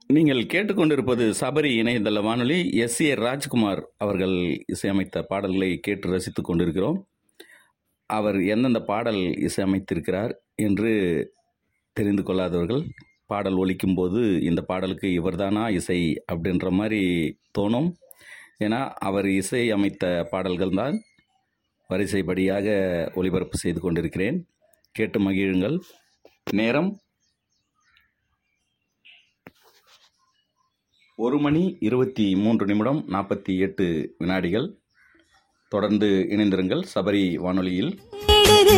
நீங்கள் கேட்டுக்கொண்டிருப்பது சபரி இணையதள வானொலி எஸ் ஏ ராஜ்குமார் அவர்கள் இசையமைத்த பாடல்களை கேட்டு ரசித்துக் கொண்டிருக்கிறோம் அவர் எந்தெந்த பாடல் இசையமைத்திருக்கிறார் என்று தெரிந்து கொள்ளாதவர்கள் பாடல் ஒலிக்கும் போது இந்த பாடலுக்கு இவர்தானா இசை அப்படின்ற மாதிரி தோணும் ஏன்னா அவர் இசை அமைத்த பாடல்கள் தான் வரிசைப்படியாக ஒளிபரப்பு செய்து கொண்டிருக்கிறேன் கேட்டு மகிழுங்கள் நேரம் ஒரு மணி இருபத்தி மூன்று நிமிடம் நாற்பத்தி எட்டு வினாடிகள் தொடர்ந்து இணைந்திருங்கள் சபரி வானொலியில்